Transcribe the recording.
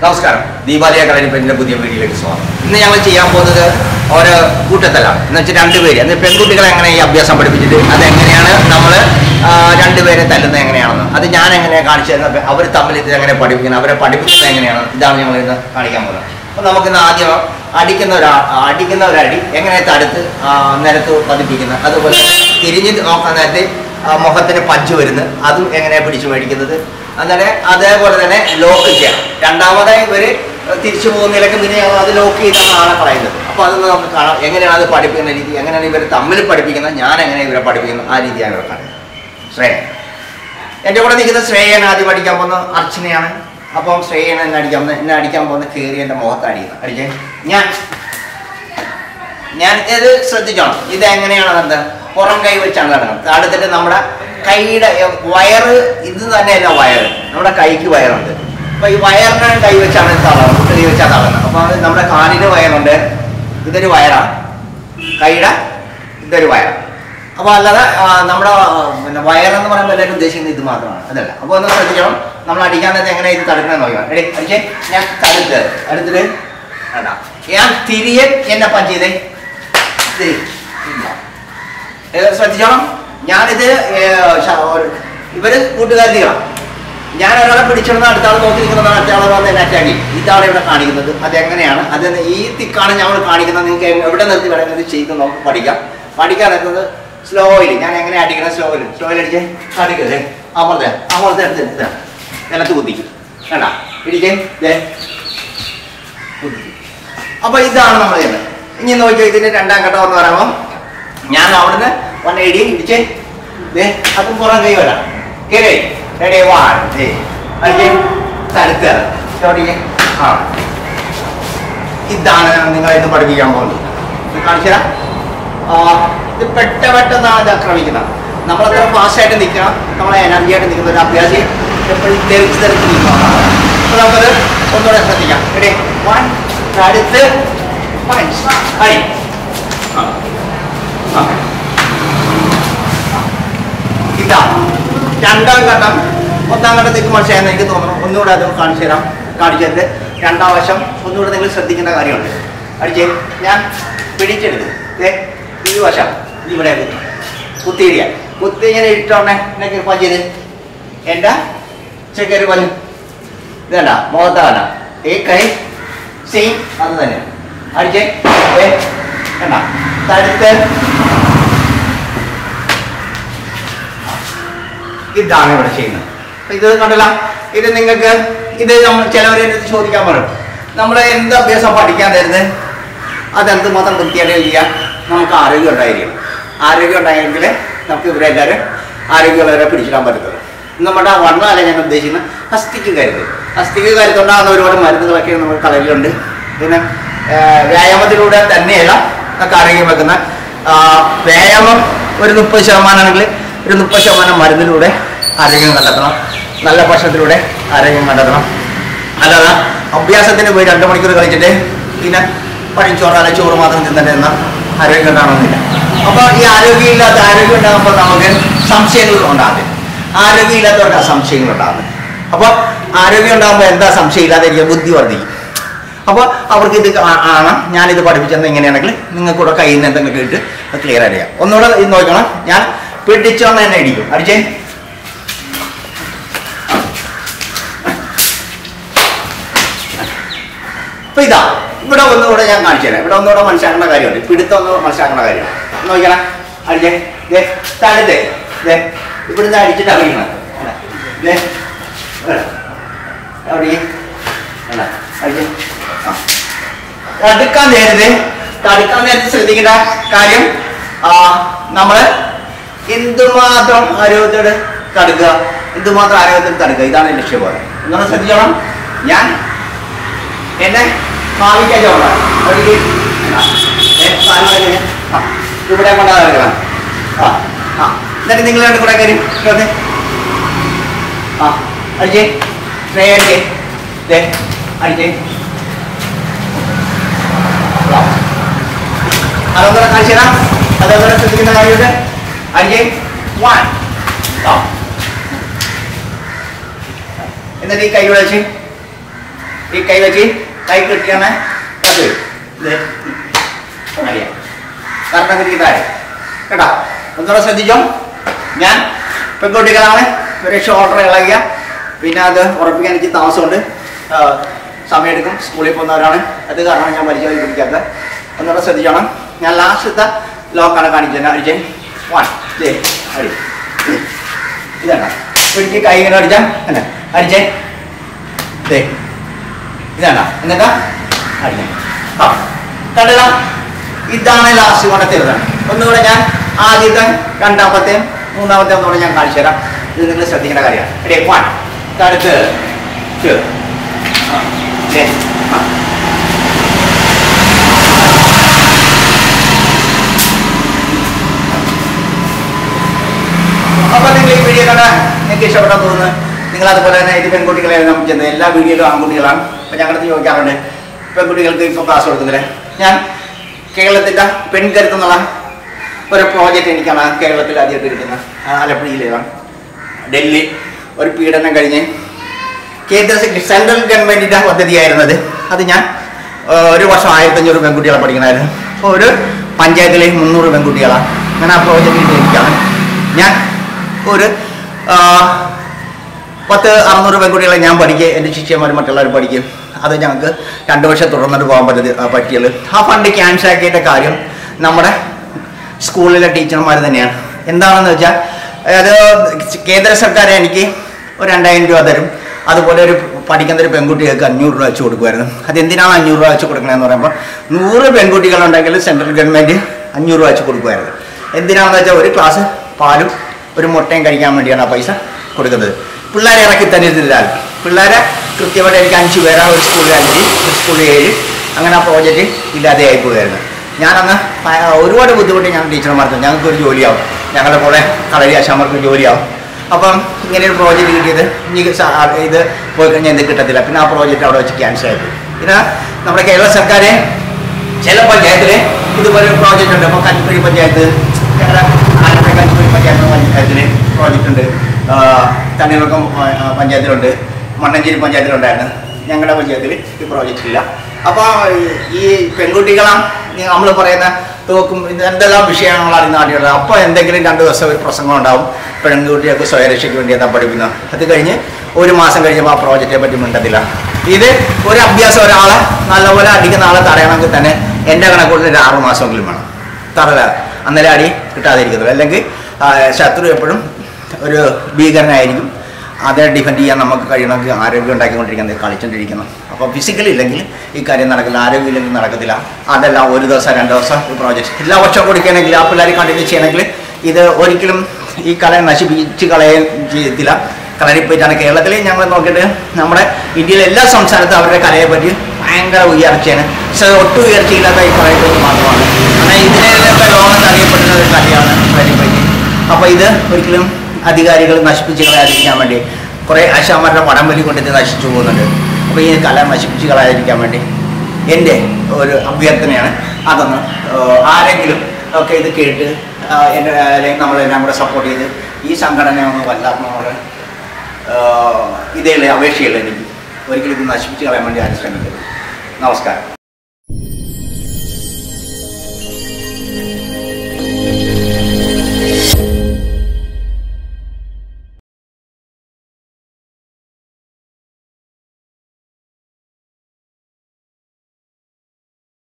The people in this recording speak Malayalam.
നമസ്കാരം ദീപാവലി കളരിപ്പറ്റിന്റെ പുതിയ വീഡിയോയിലേക്ക് സ്വാഗതം ഇന്ന് ഞങ്ങൾ ചെയ്യാൻ പോകുന്നത് ഓരോ കൂട്ടത്തലാണ് എന്ന് വെച്ചാൽ രണ്ടുപേര് അന്ന് പെൺകുട്ടികളെ എങ്ങനെ ഈ അഭ്യാസം പഠിപ്പിച്ചിട്ട് അതെങ്ങനെയാണ് നമ്മൾ രണ്ടുപേരെ തല്ലുന്നത് എങ്ങനെയാണെന്ന് അത് ഞാൻ എങ്ങനെ കാണിച്ചു തരുന്നത് അവർ തമ്മിൽ ഇത് എങ്ങനെ പഠിപ്പിക്കുന്നത് അവരെ പഠിപ്പിക്കുന്നത് എങ്ങനെയാണ് ഇതാണ് ഞങ്ങൾ ഇന്ന് കാണിക്കാൻ പോകുന്നത് അപ്പോൾ നമുക്കിന്ന് ആദ്യം അടിക്കുന്ന ഒരാ അടിക്കുന്ന ഒരടി എങ്ങനെ തടുത്ത് ആ, നിലത്ത് പതിപ്പിക്കുന്നത് അതുപോലെ തിരിഞ്ഞ് നോക്കാൻ നേരത്തെ ആ, മുഖത്തിന് പഞ്ച് വരുന്നു അതും എങ്ങനെ പിടിച്ചു മേടിക്കുന്നത് അങ്ങനെ അതേപോലെ തന്നെ ലോക്ക് ചെയ്യണം രണ്ടാമതായി ഇവര് തിരിച്ചു പോകുന്നതിലൊക്കെ പിന്നെ ഞങ്ങൾ അത് ലോക്ക് ചെയ്താണ് ആളെ കളയുന്നത് അപ്പൊ അതൊന്ന് നമുക്ക് കാണാം എങ്ങനെയാണ് അത് പഠിപ്പിക്കുന്ന രീതി എങ്ങനെയാണ് ഇവർ തമ്മിൽ പഠിപ്പിക്കുന്നത് ഞാൻ എങ്ങനെ ഇവരെ പഠിപ്പിക്കുന്നത് ആ രീതിയാണ് ഇവർ കാണുന്നത് ശ്രേയ എൻ്റെ കൂടെ നിൽക്കുന്ന ശ്രേയൻ ആദ്യം അടിക്കാൻ പോകുന്ന അർച്ചനയാണ് അപ്പം ശ്രേയൻ എന്നെ അടിക്കാൻ പോകുന്നത് എന്നെ അടിക്കാൻ പോകുന്ന കയറി എൻ്റെ മുഖത്ത് അടിക്കുന്നത് അടിച്ചേ ഞാൻ ഞാൻ ഇത് ശ്രദ്ധിച്ചോണം ഇത് എങ്ങനെയാണ് എന്താ പുറം കൈ വെച്ചാണ് നടക്കുന്നത് അടുത്തിട്ട് നമ്മുടെ കൈയുടെ എ, വയറ് ഇത് തന്നെയല്ല വയറ് നമ്മുടെ കൈക്ക് വയറുണ്ട് അപ്പൊ ഈ വയറിനെ കൈ വെച്ചാണ് തളർന്നത് കൈ വെച്ചാൽ തളർന്നത് അപ്പൊ അത് നമ്മുടെ കാലിന് വയറുണ്ട് ഇതൊരു വയറാണ് കൈയുടെ ഇതൊരു വയറാണ് അപ്പൊ അല്ലാതെ ആ, നമ്മുടെ ആ, പിന്നെ വയറെന്ന് പറയുമ്പോൾ എല്ലാവരും ഉദ്ദേശിക്കുന്നത് ഇത് മാത്രമാണ് അതല്ല അപ്പൊ ഒന്ന് ശ്രദ്ധിക്കണം നമ്മൾ അടിക്കാൻ നേരത്തെ എങ്ങനെ ഇത് തടുക്കണം നോക്കാം എടേ അടിച്ചേ ഞാൻ തടുത്ത് അടുത്തിട്ട് വേണ്ട ഞാൻ തിരികെ എന്നെ പഞ്ച് ചെയ്തേ ദേ, ഇല്ല. ഏ, ശ്രദ്ധിച്ചോണം ഞാനിത് ഏ, ശ- ഒരു- ഇവര് കൂട്ടുകാരികളാണ് ഞാൻ ഒരാളെ പിടിച്ചിടുന്ന അടുത്ത ആൾ നോക്കി നിൽക്കുന്ന അടുത്ത ആളെ വന്ന് എന്നെ അറ്റാക്കി ഇതാണ് ഇവിടെ കാണിക്കുന്നത് അതെങ്ങനെയാണ് അത് ഈ തിക്കാണ് ഞങ്ങൾ കാണിക്കുന്നത് നിങ്ങൾക്ക് എവിടെ നിർത്തി വേണമെങ്കിൽ ഇത് ചെയ്ത് നമുക്ക് പഠിക്കാം പഠിക്കാൻ എത്തുന്നത് സ്ലോയിൽ ഞാൻ എങ്ങനെ അടിക്കണം സ്ലോയിൽ സ്ലോയിൽ അടിച്ചേ അടിക്കല്ലേ അമർത്തെ അമർത്തെ എടുത്ത് ഇതാ നിലത്ത് കുത്തിക്ക് വേണ്ട ഇടിച്ചേ ദേ കുത്തിക്ക് അപ്പൊ ഇതാണ് നമ്മൾ ചെയ്യുന്നത് ഇനി നോക്കിയോ ഇതിന്റെ രണ്ടാം ഘട്ടം എന്ന് പറയുമ്പോൾ ഞാൻ അവിടുന്ന് വൺ എടി ഇടിച്ച് ദേ അതും പുറം കൈ വരാം കേരേ റെഡി വൺ ദേ അടിച്ച് തടുത്ത് ചോടിക്ക് ആ ഇതാണ് നിങ്ങളെ ഇത് പഠിപ്പിക്കാൻ പോകുന്നത് ഇത് കാണിച്ചു തരാം ആ, ഇത് പെട്ട പെട്ടെന്നാണ് ഇത് ആക്രമിക്കുന്നത് നമ്മളത്ര ഫാസ്റ്റായിട്ട് നിൽക്കണം നമ്മളെ എനർജി ആയിട്ട് നിൽക്കുന്ന ഒരു അഭ്യാസി എപ്പോഴും തെറിച്ച് തെറിച്ച് നിൽക്കുന്നതാണ് അപ്പോൾ നമുക്കത് ഒന്നുകൂടെ ശ്രദ്ധിക്കാം റെഡി വൺ അടുത്ത് പഞ്ച് അടി ആ ആ ഇതാ രണ്ടാം ഘട്ടം ഒന്നാം ഘട്ടത്തേക്ക് മനസ്സിലായെന്ന് എനിക്ക് തോന്നുന്നു ഒന്നുകൂടെ അത് കാണിച്ചു തരാം കാണിച്ചിട്ട് രണ്ടാം വശം ഒന്നുകൂടെ നിങ്ങൾ ശ്രദ്ധിക്കേണ്ട കാര്യമുണ്ട് അടിച്ചേ ഞാൻ പിടിച്ചെടുത്ത് ദേ ഈ വശം ഇവിടെ കുത്തി കുത്തിയിടിയ കുത്തി ഇങ്ങനെ ഇട്ടോണേ എന്നെ പഞ്ചത് എൻ്റെ ചെക്കര് പഞ്ഞു ഇതല്ല മുഖത്താണ് ഈ കൈ സെയിം അത് തന്നെ അടിച്ചേ ദേ കണ്ട തടുത്ത് ഇതാണ് ഇവിടെ ചെയ്യുന്നത് അപ്പൊ ഇത് കണ്ടല്ല ഇത് നിങ്ങൾക്ക് ഇത് നമ്മൾ ചിലവരെ അടുത്ത് ചോദിക്കാൻ പറയും നമ്മൾ എന്ത് അഭ്യാസം പഠിക്കാൻ തരുന്നത് അതെന്ത് മാത്രം വൃത്തിയായിട്ട് ചെയ്യാൻ നമുക്ക് ആരോഗ്യം ഉണ്ടായിരിക്കണം ആരോഗ്യം ഉണ്ടായെങ്കിൽ നമുക്ക് ഇവരെ എല്ലാവരും ആരോഗ്യമുള്ളവരെ പിടിച്ചിടാൻ പറ്റത്തുള്ളൂ നമ്മുടെ വണ്ണമല്ല ഞാൻ ഉദ്ദേശിക്കുന്നത് അസ്ഥിക്ക് കരുത് അസ്ഥിക്ക് കരുത്തുണ്ടാകുന്ന ഒരുപാട് മരുന്നുകളൊക്കെ നമ്മൾ കളരിലുണ്ട് പിന്നെ ആ, വ്യായാമത്തിലൂടെ തന്നെയല്ല നമുക്ക് ആരോഗ്യം വെക്കുന്ന ആ, വ്യായാമം ഒരു മുപ്പത് ശതമാനമാണെങ്കിൽ ഒരു മുപ്പത് ശതമാനം മരുന്നിലൂടെ ആരോഗ്യം കണ്ടെത്തണം നല്ല ഭക്ഷണത്തിലൂടെ ആരോഗ്യം കണ്ടെത്തണം അല്ലാതെ അഭ്യാസത്തിന് പോയി രണ്ട് മണിക്കൂർ കളിച്ചിട്ട് പിന്നെ പഴിച്ചോറ് അല്ല ചോറ് മാത്രം തിന്നിട്ട് എന്ന ആരോഗ്യം ഉണ്ടാവണമെന്നില്ല അപ്പോൾ ഈ ആരോഗ്യമില്ലാത്ത ആരോഗ്യം ഉണ്ടാകുമ്പോൾ നമുക്ക് സംശയങ്ങൾ ഉണ്ടാകും ആരോഗ്യമില്ലാത്തവർക്ക് സംശയങ്ങൾ ഉണ്ടാകുന്നത് അപ്പോൾ ആരോഗ്യം ഉണ്ടാകുമ്പോൾ എന്താ സംശയമില്ലാതിരിക്കുക ബുദ്ധി വർദ്ധിക്കും അപ്പോൾ അവർക്ക് ഇത് ആ- ആണ് ഞാനിത് പഠിപ്പിച്ചത് ഇങ്ങനെയാണെങ്കിൽ നിങ്ങൾക്ക് കൂടെ കയ്യിൽ നിന്ന് എന്തെങ്കിലും ഇട്ട് ക്ലിയർ അറിയാം ഒന്നുകൂടെ ഇത് നോക്കണം ഞാൻ പിടിച്ചോന്ന് തന്നെ ഇടിക്കും അടിച്ചേ അപ്പൊ ഇതാ ഇവിടെ ഒന്നുകൂടെ ഞാൻ കാണിച്ചു തരാം ഇവിടെ ഒന്നുകൂടെ മനസ്സിലാക്കേണ്ട കാര്യമുണ്ട് പിടുത്തം ഒന്ന് മനസ്സിലാക്കേണ്ട കാര്യം നോക്കണം അടിച്ചേ ദേ തടുത്തേ ദേ ഇവിടുന്ന് അടിച്ചിട്ട് അടിക്കണം ദേ ഇവിടെ. അവിടെ അല്ല അടിച്ചേ ആ തടുക്കാൻ നേരത്തെ തടുക്കാൻ നേരത്തെ ശ്രദ്ധിക്കേണ്ട കാര്യം ആ നമ്മള് എന്തുമാത്രം ആരോഗ്യത്തോട് തടുക്കുക എന്തുമാത്രം ആരോഗ്യത്തോട് തടുക്കുക ഇതാണ് എൻ്റെ ലക്ഷ്യബോധം നിങ്ങൾ ശ്രദ്ധിച്ചോണം ഞാൻ എന്നെ ഭാവിക്കാൻ ചോടാം ഇവിടെ കൊണ്ടാ ആ ആ എന്നിട്ട് നിങ്ങൾ രണ്ട് കൂടെ കാര്യം കേട്ടെ ആ അടിച്ചേ ശ്രേയ അടിച്ചേ ദേ അടിച്ചേ അതൊന്നുകൂടെ കാണിച്ചു തരാം അതേപോലെ ശ്രദ്ധിക്കുന്ന കാര്യമുണ്ട് അടിച്ചേ വൺ എന്നിട്ട് ഈ കൈ വെച്ച് ഈ കൈ വെച്ച് കൈ കെട്ടിയാണ് അത് ഇത് അറിയാം കർണഗിരി താഴെ കേട്ടോ ഒന്നുകൂടെ ശ്രദ്ധിച്ചോ ഞാൻ പെൺകുട്ടികളാണ് ഒരു ഷോൾഡർ ഇളകിയ പിന്നെ അത് ഉറപ്പിക്കാൻ എനിക്ക് താമസമുണ്ട് ആ, സമയമെടുക്കും സ്കൂളിൽ പോകുന്നവരാണ് അത് കാരണം ഞാൻ പരിചയം പിടിക്കാത്ത ഒന്നുകൂടെ ശ്രദ്ധിച്ചോണം ഞാൻ ലാസ്റ്റത്തെ ലോക്കാണ് കാണിച്ചത് അടിച്ചേ വൺ ദേ അടി ഇതാണ് പിടിച്ച് കൈ ഇങ്ങനെ അടിച്ചാ അല്ല അടിച്ചേ ദേ ഇതാണ് എന്നിട്ടാ അടിക്കാം ആ കണ്ടല്ല ഇതാണ് ലാസ്റ്റ് കൊണ്ട് തീർന്നത് ഒന്നുകൂടെ ഞാൻ ആദ്യത്തെ രണ്ടാമത്തെയും മൂന്നാമത്തെ ഒന്നുകൂടെ ഞാൻ കാണിച്ചു തരാം ഇത് നിങ്ങൾ ശ്രദ്ധിക്കേണ്ട കാര്യമാണ് റെഡി വൺ അടുത്ത് two. ആ, ദേ, ആ. അപ്പൊ നിങ്ങൾ ഈ വീഡിയോ കണ്ട നിങ്ങൾക്ക് ഇഷ്ടപ്പെട്ടാൻ തോന്നുന്നു നിങ്ങൾ അതുപോലെ തന്നെ ഇത് പെൺകുട്ടികളെ നമുക്ക് ചെന്ന് എല്ലാ വീഡിയോയിലും ആൺകുട്ടികളാണ് അപ്പൊ ഞങ്ങളടുത്ത് ചോദിക്കാറുണ്ട് പെൺകുട്ടികൾക്ക് ഇപ്പോൾ ക്ലാസ് കൊടുക്കുന്നില്ല ഞാൻ കേരളത്തിൻ്റെ പെൺകരുത്ത് എന്നുള്ള ഒരു പ്രോജക്റ്റ് എനിക്കാണ് കേരളത്തിൽ ആദ്യമായിട്ട് കിട്ടുന്നത് ആ, ആലപ്പുഴയിലാണ് ഡൽഹി ഒരു പീഡനം കഴിഞ്ഞ് കേന്ദ്ര സെക്ര- സെൻട്രൽ ഗവൺമെന്റിന്റെ പദ്ധതിയായിരുന്നത് അത് ഞാൻ ആ, ഒരു വർഷം ആയിരത്തഞ്ഞൂറ് പെൺകുട്ടികളെ പഠിക്കണമായിരുന്നു അപ്പോൾ ഒരു പഞ്ചായത്തിൽ മുന്നൂറ് പെൺകുട്ടികളാണ് അങ്ങനെ ആ പ്രോജക്റ്റ് എനിക്കാണ് ഞാൻ ഒരു ആ, പത്ത് അറുന്നൂറ് പെൺകുട്ടികളെ ഞാൻ പഠിക്കുക എൻ്റെ ശിഷ്യന്മാരും മറ്റുള്ളവർ പഠിക്കും അത് ഞങ്ങൾക്ക് രണ്ട് വർഷം തുടർന്നിട്ട് പോകാൻ പറ്റി പറ്റിയത് ആ ഫണ്ട് ക്യാൻസൽ ആക്കിയിട്ട് കാര്യം നമ്മുടെ സ്കൂളിലെ ടീച്ചർമാർ തന്നെയാണ് എന്താണെന്ന് വെച്ചാൽ അത് കേന്ദ്ര സർക്കാർ എനിക്ക് ഒരു രണ്ടായിരം രൂപ തരും അതുപോലെ ഒരു പഠിക്കുന്ന ഒരു പെൺകുട്ടികൾക്ക് അഞ്ഞൂറ് രൂപ വെച്ച് കൊടുക്കുമായിരുന്നു അതെന്തിനാണ് അഞ്ഞൂറ് രൂപ വെച്ച് കൊടുക്കണമെന്ന് പറയുമ്പോൾ നൂറ് പെൺകുട്ടികളുണ്ടെങ്കിൽ സെൻട്രൽ ഗവൺമെൻറ് അഞ്ഞൂറ് രൂപ വെച്ച് കൊടുക്കുമായിരുന്നു എന്തിനാണെന്ന് വെച്ചാൽ ഒരു ക്ലാസ് പാലും ഒരു മുട്ടയും കഴിക്കാൻ വേണ്ടിയാണ് ആ പൈസ കൊടുക്കുന്നത് പിള്ളേരെ ഇറക്കി തന്നിരുന്നില്ല പിള്ളേരെ കൃത്യമായിട്ട് എനിക്ക് അഞ്ച് പേരാ ഒരു സ്കൂളിൽ അഞ്ച് ഒരു സ്കൂളിൽ ഏഴ് അങ്ങനെ ആ പ്രോജക്റ്റ് ഇല്ലാതെയായി പോയായിരുന്നു ഞാനന്ന് ഭയ- ഒരുപാട് ബുദ്ധിമുട്ടി ഞാൻ ടീച്ചർമാർക്ക് ഞങ്ങൾക്ക് ഒരു ജോലിയാവും ഞങ്ങളുടെ കൂടെ കളരി ആശാമാർക്ക് ജോലിയാവും അപ്പം ഇങ്ങനെ ഒരു പ്രോജക്റ്റ് കിട്ടിയത് ഇനി സ- ആ ഇത് പോയി കഴിഞ്ഞാൽ ഇത് കിട്ടത്തില്ല പിന്നെ ആ പ്രോജക്റ്റ് അവിടെ വെച്ച് ക്യാൻസൽ ആയി പോയി. പിന്നെ നമ്മുടെ കേരള സർക്കാർ ചില പഞ്ചായത്തിൽ ഇതുപോലെ ഒരു പ്രോജക്റ്റ് ഉണ്ട് അപ്പോൾ കഞ്ഞിക്കുഴി പഞ്ചായത്ത് ഞങ്ങളുടെ ആലപ്പുഴ കഞ്ഞിക്കുഴി പഞ്ചായത്ത് പഞ്ചായത്തിൽ പ്രോജക്റ്റ് ഉണ്ട് ആ, തണ്ണീർമുക്കം ആ, പഞ്ചായത്തിലുണ്ട് മണ്ണഞ്ചേരി പഞ്ചായത്തിലുണ്ടായിരുന്നു ഞങ്ങളുടെ പഞ്ചായത്തിൽ ഈ പ്രോജക്റ്റ് ഇല്ല അപ്പോൾ ഈ പെൺകുട്ടികളാ നമ്മൾ പറയുന്ന തോക്കും ഇത് എന്തെല്ലാം വിഷയമാണ് നമ്മൾ അറിയുന്ന ആദ്യമുള്ളത് അപ്പോൾ എന്തെങ്കിലും രണ്ട് ദിവസം ഒരു പ്രസംഗം ഉണ്ടാവും പെൺകുട്ടികൾക്ക് സ്വയരക്ഷയ്ക്ക് വേണ്ടി എന്താ പഠിക്കുന്നത് അത് കഴിഞ്ഞ് ഒരു മാസം കഴിഞ്ഞപ്പോൾ ആ പ്രോജക്റ്റിനെ പറ്റി മിണ്ടത്തില്ല ഇത് ഒരു അഭ്യാസം ഒരാളെ നല്ലപോലെ അടിക്കുന്ന ആളെ തടയണമെങ്കിൽ തന്നെ എൻ്റെ കണക്കൂട്ടിൽ ഒരു ആറ് മാസമെങ്കിലും വേണം തറല അന്നേരം അടി കിട്ടാതിരിക്കത്തില്ല അല്ലെങ്കിൽ ആ, ശത്രു എപ്പോഴും ഒരു ഭീകരനായിരിക്കും അതിനെ ഡിഫെൻഡ് ചെയ്യാൻ നമുക്ക് കഴിയണമെങ്കിൽ ആരോഗ്യം ഉണ്ടാക്കിക്കൊണ്ടിരിക്കുന്നത് കളിച്ചുകൊണ്ടിരിക്കണം അപ്പോൾ ഫിസിക്കലി ഇല്ലെങ്കിൽ ഈ കാര്യം നടക്കില്ല ആരോഗ്യം ഇല്ലെങ്കിൽ നടക്കത്തില്ല അതെല്ലാം ഒരു ദിവസം രണ്ട് ദിവസം ഈ പ്രോജക്റ്റ് എല്ലാ വർഷവും കൊടുക്കുകയാണെങ്കിൽ ആ പിള്ളേർ കണ്ടിന്യൂ ചെയ്യണമെങ്കിൽ ഇത് ഒരിക്കലും ഈ കലയെ നശിപ്പിച്ച് കളയാൻ ചെയ്യത്തില്ല കളരി പോയിട്ടാണ് കേരളത്തിൽ ഞങ്ങൾ നോക്കിയിട്ട് നമ്മുടെ ഇന്ത്യയിലെ എല്ലാ സംസ്ഥാനത്തും അവരുടെ കലയെ പറ്റി ഭയങ്കര ഉയർച്ചയാണ് പക്ഷേ ഒട്ടും ഉയർച്ചയില്ലാത്ത ഈ കളരി പോയിട്ട് മാത്രമാണ് എന്നാൽ ഇതിനെയൊക്കെ ലോകത്ത് അറിയപ്പെടുന്ന ഒരു കലയാണ് കളരി പോയിട്ട് അപ്പോൾ ഇത് ഒരിക്കലും അധികാരികൾ നശിപ്പിച്ച് കളയാതിരിക്കാൻ വേണ്ടി കുറേ ആശാമാരുടെ പടം വലി കൊണ്ട് ഇത് നശിച്ചു പോകുന്നുണ്ട് അപ്പോൾ ഈ കല നശിപ്പിച്ച് കളയാതിരിക്കാൻ വേണ്ടി എൻ്റെ ഒരു അഭ്യർത്ഥനയാണ് അതൊന്ന് ഏഹ്, ആരെങ്കിലും ഒക്കെ ഇത് കേട്ട് ആഹ്, എൻ്റെ അല്ലെങ്കിൽ നമ്മളെല്ലാം കൂടെ സപ്പോർട്ട് ചെയ്ത് ഈ സംഘടന ഒന്ന് വല്ലാത്ത നമ്മുടെ ഇതേ അപേക്ഷയുള്ള എനിക്ക് ഒരിക്കലും ഇത് നശിപ്പിച്ച് കളയാൻ വേണ്ടി ആരും ശ്രമിക്കരുത് നമസ്കാരം